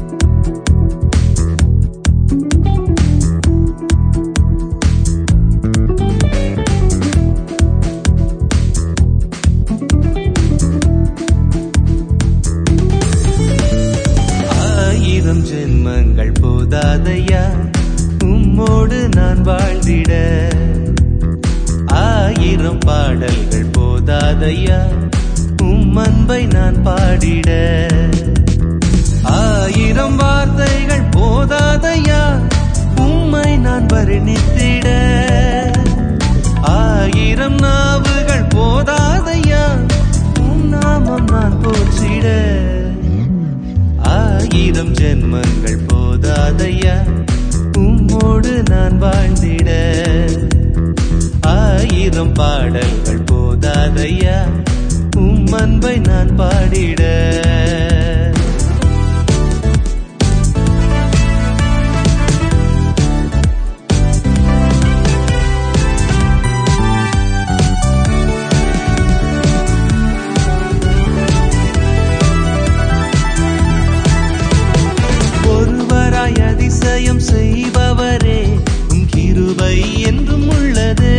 ஆயிரம் ஜென்மங்கள் போதாதையா உம்மோடு நான் வாழ்ந்திட ஆயிரம் பாடல்கள் போதாதையா உம் அன்பை நான் பாடிட ஆயிரம் வார்த்தைகள் போதாதையா உம்மை நான் வர்ணித்திட ஆயிரம் நாவுகள் போதாதையா உம் நாமம் நான் போற்றிட ஆயிரம் ஜென்மங்கள் போதாதையா உம்மோடு நான் வாழ்ந்திட ஆயிரம் பாடல்கள் போதாதையா உம் அன்பை நான் பாடிட ஒருவராய் அதிசயம் செய்பவரே உம் கிருபை என்றும் உள்ளதே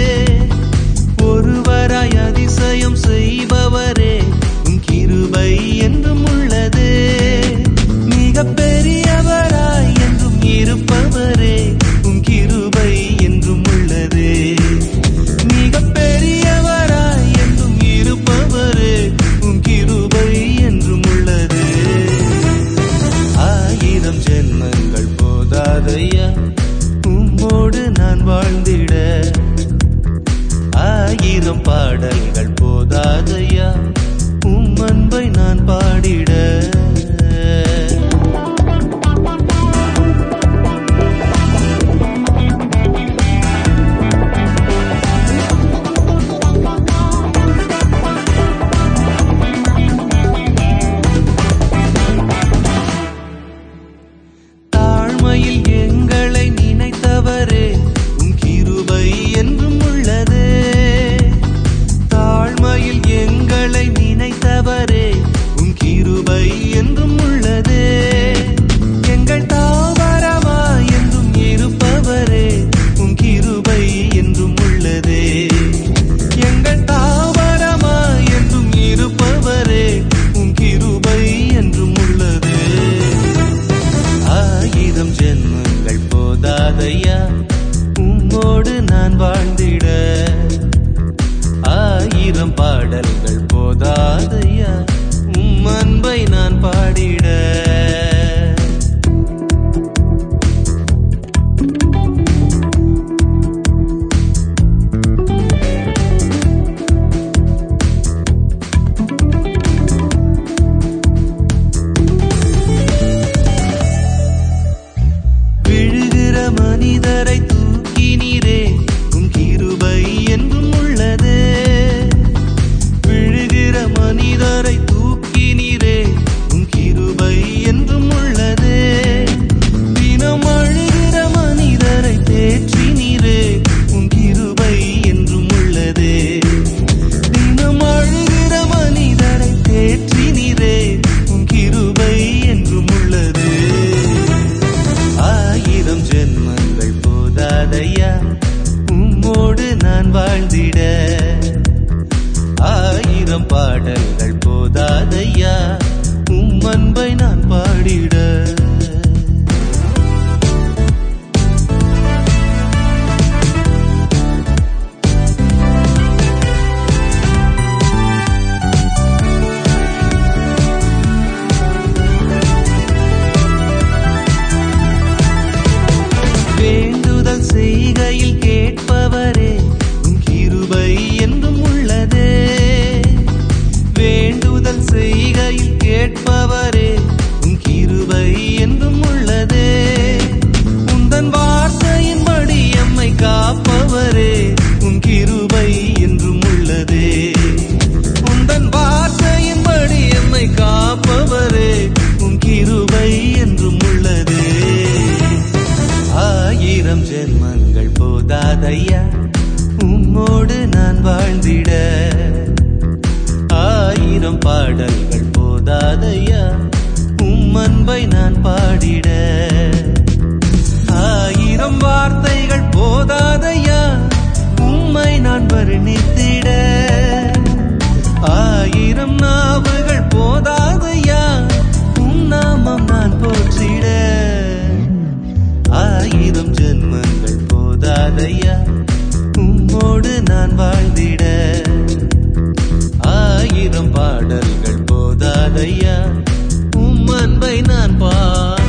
ஒருவராய் அதிசயம் செய்பவரே உம் கிருபை என்றும் உள்ளதே மிக பெரியவராய் என்றும் இருப்பவரே உம் கிருபை என்றும் உள்ளதே மிக பெரியவராய் என்றும் இருப்பவரே உம் கிருபை என்றும் உள்ளதே ஆயிரம் ஜென்மங்கள் போதாதையா உம்மோடு நான் வாழ்ந்திட ஆயிரம் பாடல்கள் போதாதையா உம் அன்பை நான் பாடிட தாழ்மையில் எங்களை நினைத்தவரே உம் கிருபை என்றும் உள்ளதே தாழ்மையில் எங்களை நினைத்தவரே உம் கிருபை என்றும் உள்ளதே எங்கள் தாவரமா என்றும் இருப்பவரே உம் கிருபை என்றும் உள்ளதே எங்கள் தாவரமா என்றும் இருப்பவரே உம் கிருபை என்றும் உள்ளதே ஆயிரம் ஜென்மங்கள் போதாதையா உம்மோடு நான் வாழ்ந்திட ஆயிரம் பாடல்கள் போதாதையா உம் அன்பை நான் பாடிட விழுகிற மனிதரை தூக்கினீரே உம் கிருபை என்றும் உள்ளதே விழுகிற மனிதரை தூக்கினீரே உம் கிருபை என்றும் உள்ளதே தினம் அழுகிற மனிதரை தேற்றினீரே உம் கிருபை என்றும் உள்ளதே தினம் அழுகிற மனிதரை தேற்றினீரே உம் கிருபை என்றும் உள்ளதே ஆயிரம் ஜென்மங்கள் போதாதையா உம்மோடு நான் வாழ்ந்திட ஆயிரம் பாடல்கள் போதாதையா உம் அன்பை நான் பாடிட வேண்டுதல் செய்கையில் கேட்பவரே உம் கிருபை என்றும் உள்ளதே வேண்டுதல் செய்கையில் கேட்பவரே உம் கிருபை என்றும் உள்ளதே உந்தன் வார்த்தையின்படி எம்மை காப்பவரே உம் கிருபை என்றும் உள்ளதே உந்தன் வார்த்தையின்படி எம்மை காப்பவரே உம் கிருபை என்றும் உள்ளதே ஆயிரம் ஜென்மங்கள் போதாதையா உம்மோடு நான் வாழ்ந்திட ஆயிரம் பாடல்கள் போதாதையா உம் அன்பை அன்பை நான் பாடிட ஆயிரம் வார்த்தைகள் போதாதையா உம்மை நான் வர்ணித்திட ஆயிரம் நாவுகள் போதாதையா உம் நாமம் நான் போற்றிட ஆயிரம் ஜென்மங்கள் போதாதையா உம்மோடு நான் வாழ்ந்திட ஆயிரம் பாடல்கள் போதாதையா உம் அன்பை நான் பாடிட